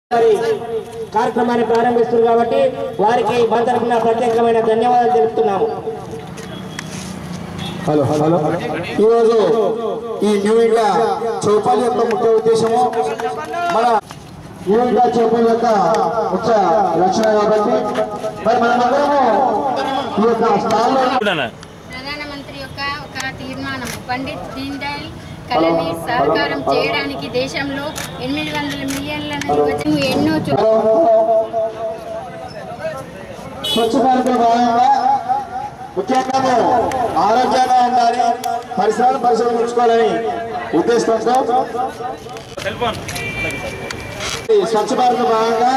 వారి కార్యక్రమాన్ని ప్రారంభిస్తున్నారు కాబట్టి వారికి మా తరఫున ప్రత్యేకమైన ధన్యవాదాలు తెలుపుతున్నాము హలో హలో ఈరోజు ఈ న్యూ ఇండియా చౌపాల్ యొక్క ముఖ్య ఉద్దేశము మన న్యూ ఇండియా చౌపాల్ యొక్క ముఖ్య లక్షణం కాబట్టి మరి మనమందరము ఈ యొక్క స్థానంలో ప్రధానమంత్రి యొక్క ఒక తీర్మానం పండిత్ దీన్ దయాళ్ కళని సహకారం చేయడానికి దేశంలో ఎనిమిది వందల మిలియన్ల యువతను ఎన్నో చో- స్వచ్ఛ భారత్ భాగంగా ముఖ్యంగా ఆరోగ్యంగా ఉండాలి పరిసరాలు పరిశోధించుకోవాలని ఉద్దేశంతో ఈ స్వచ్ఛ భారత్ భాగంగా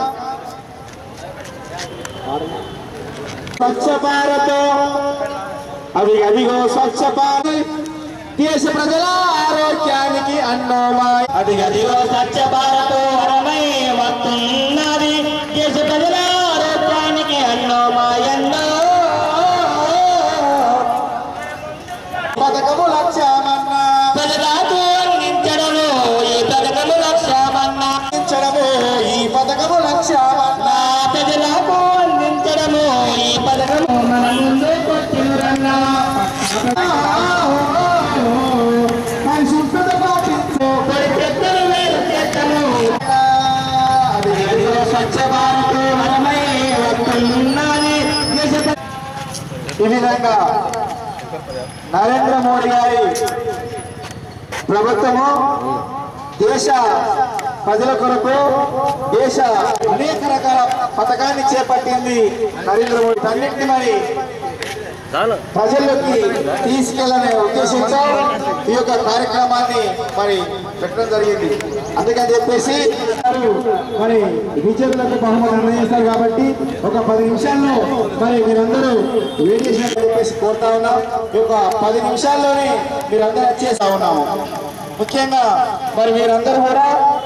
స్వచ్ఛ భారత్ అవి అదిగో స్వచ్ఛ భారత్ దేశ ప్రజల ఆరోగ్యానికి అన్నోమాయ అది అదిగో స్వచ్ఛ భారత్ వరమై వస్తున్నది దేశ ప్రజల ఆరోగ్యానికి అన్నోమాయన్నో పథకము లక్ష్యమన్నా ప్రజలకు అందించడము ఈ పథకము లక్ష్యమన్నా అందించడము ఈ పథకము లక్ష్యమన్నా ప్రజలకు అందించడము ఈ పథకము మన ముందు కొట్టిరన్నా పరిశుభ్రత పాటించు పరిపెత్తలు వేరు చేతము అది ఎదిగో స్వచ్ఛ భారత్ మనమై వస్తున్నది దేశ ప్ర- ఈ విధంగా నరేంద్ర మోడీ గారి ప్రభుత్వము దేశ ప్రజల కొరకు దేశ అనేక రకాల పథకాన్ని చేపట్టింది నరేంద్ర మోడీ అన్నింటినీ మరి ప్రజల్లోకి తీసుకెళ్లనే ఉద్దేశంతో ఈ యొక్క కార్యక్రమాన్ని మరి పెట్టడం జరిగింది అందుకని చెప్పేసి మరి విజేతలకు బహుమతి నిర్ణయిస్తారు కాబట్టి ఒక పది నిమిషాల్లో మరి మీరందరూ వెయిట్ చేసినట్టు చెప్పేసి కోరుతా ఉన్నాం ఈ యొక్క పది నిమిషాల్లోనే మీరందరూ వచ్చేస్తా ఉన్నాము ముఖ్యంగా మరి మీరందరూ కూడా